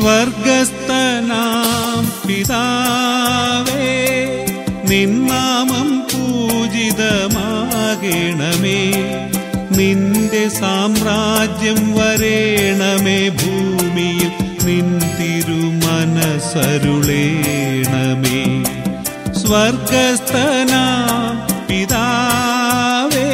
സ്വർഗസ്ഥനാം പിതാവേ നിന്നാമം പൂജിതമാകണമേ നിന്റെ സാമ്രാജ്യം വരേണമേ ഭൂമിയിൽ നിൻ തിരുമനസരുളേണമേ സ്വർഗസ്ഥനാം പിതാവേ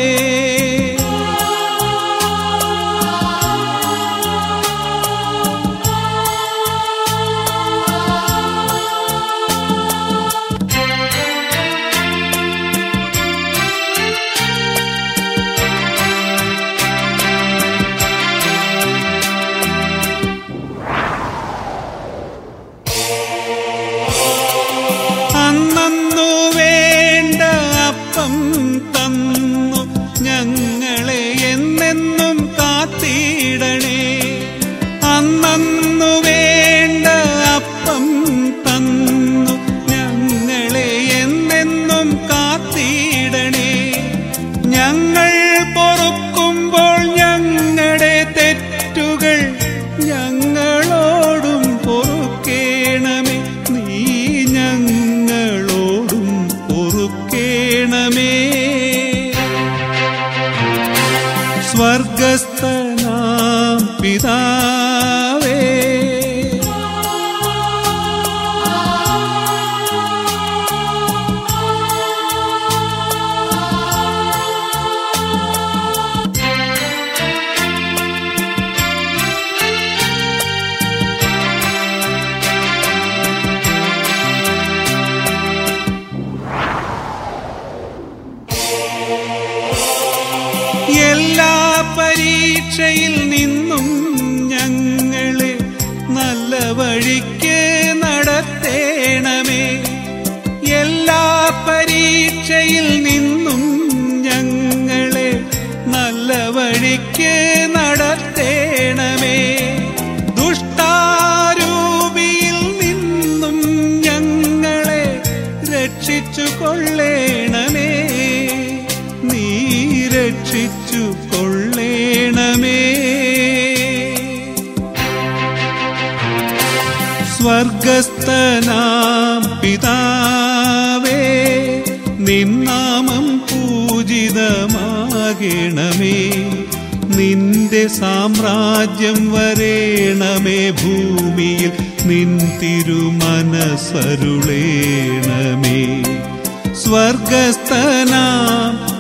അന്നു വേണ്ട അപ്പം തന്നു ഞങ്ങളെ എന്നെന്നും കാത്തിടണേ അന്നു വേണ്ട അപ്പം തന്നു ഞങ്ങളെ എന്നെന്നും കാത്തിടണേ ഞങ്ങൾ പൊറുക്കുമ്പോൾ ഞങ്ങളുടെ തെറ്റുകൾ ഞങ്ങളോടും പൊറുക്കേണമേ നീ ഞങ്ങളോടും പൊറുക്കേണമേ സ്വർഗസ്ഥനാം പിതാവേ എല്ലാ പരീക്ഷയിൽ നിന്നും ഞങ്ങളെ നല്ല വഴിക്ക് നടത്തേണമേ എല്ലാ പരീക്ഷയിൽ നിന്നും ഞങ്ങളെ നല്ല വഴിക്ക് നടത്തേണമേ ദുഷ്ടാരൂപിയിൽ നിന്നും ഞങ്ങളെ രക്ഷിച്ചു കൊള്ളേണമേ നീ രക്ഷിച്ചു കൊള്ളേണമേ സ്വർഗസ്ഥനാം പിതാവേ നിന്നാമം പൂജിതമാകണമേ നിന്റെ സാമ്രാജ്യം വരേണമേ ഭൂമിയിൽ നിൻ തിരുമനസരുളേണമേ സ്വർഗസ്ഥനാം